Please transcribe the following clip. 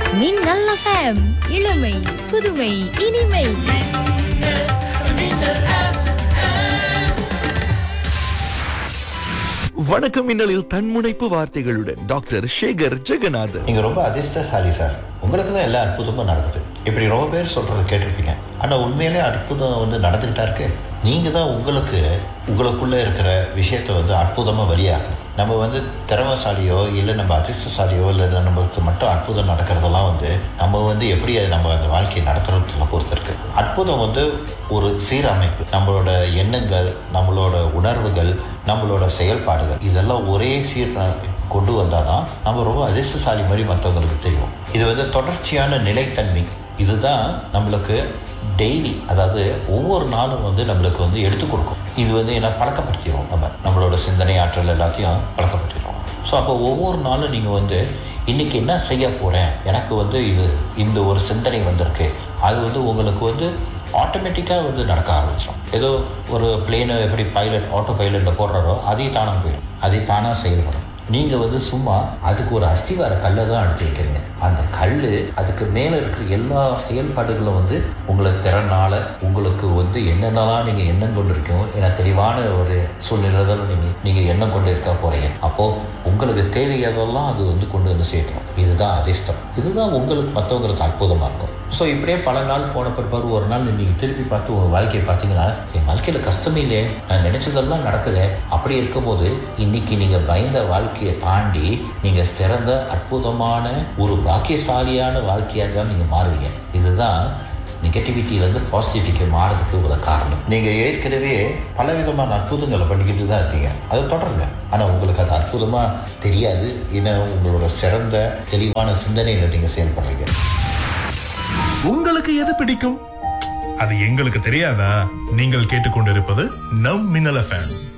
மின்னல் எஃப்எம் இளமை புதுமை இனிமை வணக்கம் மின்னலில் தன்முனைப்பு வார்த்தைகளுடன் டாக்டர் சேகர் ஜெகநாதன் நீங்க ரொம்ப அதிர்ஷ்டசாலி சார் உங்களுக்கு தான் எல்லா அற்புதமும் நடக்குது இப்படி ரொம்ப பேர் சொல்றதை கேட்டிருப்பீங்க ஆனா உண்மையிலே அற்புதம் வந்து நடந்துகிட்டா இருக்கு நீங்க தான் உங்களுக்கு உங்களுக்குள்ள இருக்கிற விஷயத்தை வந்து அற்புதமா வெளியாகணும் நம்ம வந்து திறமசாலியோ இல்லை நம்ம அதிர்ஷ்டசாலியோ இல்லை நம்மளுக்கு மட்டும் அற்புதம் நடக்கிறதெல்லாம் வந்து நம்ம வந்து எப்படி அதை நம்ம அந்த வாழ்க்கையை நடத்துறதுல பொறுத்து இருக்கு அற்புதம் வந்து ஒரு சீரமைப்பு நம்மளோட எண்ணங்கள் நம்மளோட உணர்வுகள் நம்மளோட செயல்பாடுகள் இதெல்லாம் ஒரே சீர் கொண்டு வந்தால் தான் நம்ம ரொம்ப அதிர்ஷ்டசாலி மாதிரி மற்றவங்களுக்கு தெரியும் இது வந்து தொடர்ச்சியான நிலைத்தன்மை இதுதான் நம்மளுக்கு டெய்லி அதாவது ஒவ்வொரு நாளும் வந்து நம்மளுக்கு வந்து எடுத்து கொடுக்கும் இது வந்து என்ன பழக்கப்படுத்திடுவோம் நம்ம நம்மளோட சிந்தனை ஆற்றல் எல்லாத்தையும் பழக்கப்படுத்திடுவோம் ஸோ அப்போ ஒவ்வொரு நாளும் நீங்கள் வந்து இன்றைக்கி என்ன செய்ய போகிறேன் எனக்கு வந்து இது இந்த ஒரு சிந்தனை வந்திருக்கு அது வந்து உங்களுக்கு வந்து ஆட்டோமேட்டிக்காக வந்து நடக்க ஆரம்பிச்சிடும் ஏதோ ஒரு பிளேனை எப்படி பைலட் ஆட்டோ பைலட்டில் போடுறாரோ அதே தானாக போயிடும் அதே தானாக செயல்படும் நீங்கள் வந்து சும்மா அதுக்கு ஒரு அஸ்திவார கல்லை தான் எடுத்து வைக்கிறீங்க அந்த கல் அதுக்கு மேலே இருக்கிற எல்லா செயல்பாடுகளும் வந்து உங்களை திறனால உங்களுக்கு வந்து என்னென்னலாம் நீங்கள் எண்ணம் கொண்டு இருக்கீங்க ஏன்னா தெளிவான ஒரு சூழ்நிலை தான் நீங்கள் நீங்கள் எண்ணம் கொண்டு இருக்க போகிறீங்க அப்போது உங்களுக்கு தேவையானதெல்லாம் அது வந்து கொண்டு வந்து சேர்க்கணும் இதுதான் அதிர்ஷ்டம் இதுதான் உங்களுக்கு மற்றவங்களுக்கு அற்புதமாக இருக்கும் ஸோ இப்படியே பல நாள் போன பிற்பாடு ஒரு நாள் நீங்கள் திருப்பி பார்த்து ஒரு வாழ்க்கையை பார்த்தீங்கன்னா என் வாழ்க்கையில் கஷ்டமே இல்லையே நான் நினச்சதெல்லாம் நடக்குதே அப்படி இருக்கும்போது இன்னைக்கு நீங்கள் பயந்த வாழ்க்கையை தாண்டி நீங்கள் சிறந்த அற்புதமான ஒரு பாக்கியசாலியான வாழ்க்கையாக தான் நீங்கள் மாறுவீங்க இதுதான் நெகட்டிவிட்டியிலேருந்து பாசிட்டிவிட்டிக்கு மாறதுக்கு ஒரு காரணம் நீங்கள் ஏற்கனவே பலவிதமான அற்புதங்களை பண்ணிக்கிட்டு தான் இருக்கீங்க அதை தொடருங்க ஆனால் உங்களுக்கு அது அற்புதமாக தெரியாது ஏன்னா உங்களோட சிறந்த தெளிவான சிந்தனையில் நீங்கள் செயல்படுறீங்க உங்களுக்கு எது பிடிக்கும் அது எங்களுக்கு தெரியாதா நீங்கள் கேட்டுக்கொண்டிருப்பது நம் மின்னல் எஃப்எம்